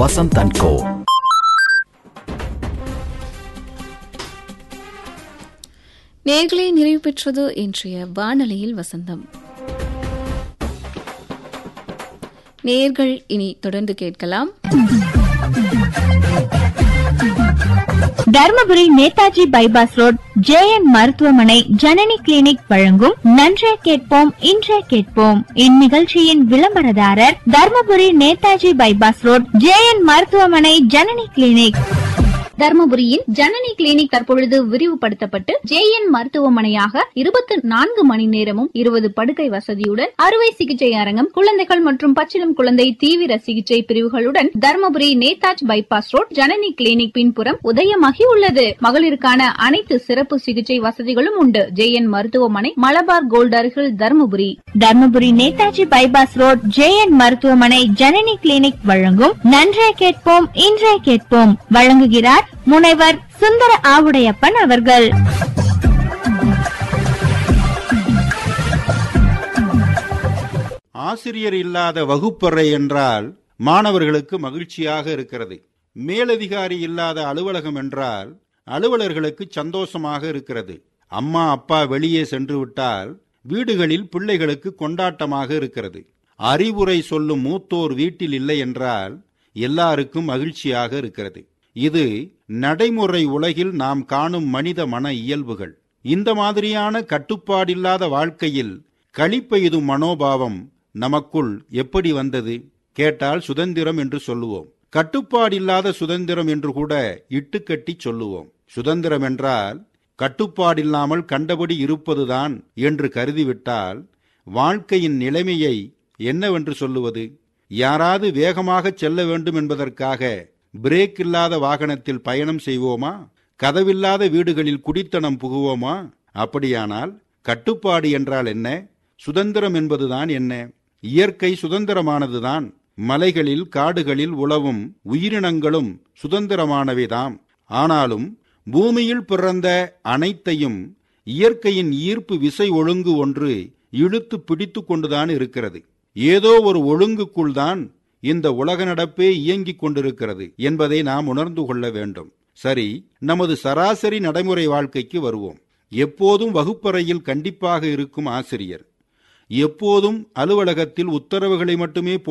Vasanth and கோ நேர்களை நிறைவு பெற்றது இன்றைய வானொலியில் வசந்தம் நேர்கள் இனி தொடர்ந்து கேட்கலாம் Dharmapuri Netaji bypass road JN மருத்துவமனை ஜனனி கிளினிக் வழங்கும் நன்றே கேட்போம் இன்றே கேட்போம் இந்நிகழ்ச்சியின் விளம்பரதாரர் Dharmapuri Netaji bypass road JN மருத்துவமனை ஜனனி கிளினிக் தர்மபுரியில் ஜனனி கிளினிக் தற்பொழுது விரிவுபடுத்தப்பட்டு ஜேஎன் மருத்துவமனையாக இருபத்தி நான்கு மணி நேரமும் இருபது படுக்கை வசதியுடன் அறுவை சிகிச்சை அரங்கம் குழந்தைகள் மற்றும் பச்சிளம் குழந்தை தீவிர சிகிச்சை பிரிவுகளுடன் Dharmapuri Netaji bypass road Janani clinic பின்புறம் உதயமாகி உள்ளது மகளிருக்கான அனைத்து சிறப்பு சிகிச்சை வசதிகளும் உண்டு ஜேஎன் மருத்துவமனை மலபார் கோல்ட் அருகில் Dharmapuri Dharmapuri Netaji bypass road JN மருத்துவமனை ஜனனி கிளினிக் வழங்கும் நன்றே கேட்போம் இன்றே கேட்போம் வழங்குகிறார் முனைவர் சுந்தர ஆவுடையப்பன் அவர்கள் ஆசிரியர் இல்லாத வகுப்பறை என்றால் மாணவர்களுக்கு மகிழ்ச்சியாக இருக்கிறது மேலதிகாரி இல்லாத அலுவலகம் என்றால் அலுவலர்களுக்கு சந்தோஷமாக இருக்கிறது அம்மா அப்பா வெளியே சென்று விட்டால் வீடுகளில் பிள்ளைகளுக்கு கொண்டாட்டமாக இருக்கிறது அறிவுரை சொல்லும் மூத்தோர் வீட்டில் இல்லை என்றால் எல்லாருக்கும் மகிழ்ச்சியாக இருக்கிறது இது நடைமுறை உலகில் நாம் காணும் மனித மன இயல்புகள் இந்த மாதிரியான கட்டுப்பாடில்லாத வாழ்க்கையில் களிப்பெய்தும் மனோபாவம் நமக்குள் எப்படி வந்தது கேட்டால் சுதந்திரம் என்று சொல்லுவோம் கட்டுப்பாடில்லாத சுதந்திரம் என்று கூட இட்டுக்கட்டி சொல்லுவோம் சுதந்திரம் என்றால் கட்டுப்பாடில்லாமல் கண்டபடி இருப்பதுதான் என்று கருதிவிட்டால் வாழ்க்கையின் நிலைமையை என்னவென்று சொல்லுவது யாராவது வேகமாக செல்ல வேண்டும் என்பதற்காக பிரேக் இல்லாத வாகனத்தில் பயணம் செய்வோமா கதவில்லாத வீடுகளில் குடித்தனம் புகுவோமா அப்படியானால் கட்டுப்பாடு என்றால் என்ன சுதந்திரம் என்பதுதான் என்ன இயற்கை சுதந்திரமானதுதான் மலைகளில் காடுகளில் உழவும் உயிரினங்களும் சுதந்திரமானவைதாம் ஆனாலும் பூமியில் பிறந்த அனைத்தையும் இயற்கையின் ஈர்ப்பு விசை ஒழுங்கு ஒன்று இழுத்து பிடித்து கொண்டுதான் இருக்கிறது ஏதோ ஒரு ஒழுங்குக்குள் தான் இந்த உலக நடப்பே இயங்கிக் கொண்டிருக்கிறது என்பதை நாம் உணர்ந்து கொள்ள வேண்டும் சரி நமது சராசரி நடைமுறை வாழ்க்கைக்கு வருவோம் எப்போதும் வகுப்பறையில் கண்டிப்பாக இருக்கும் ஆசிரியர் எப்போதும் அலுவலகத்தில் உத்தரவுகளை மட்டுமே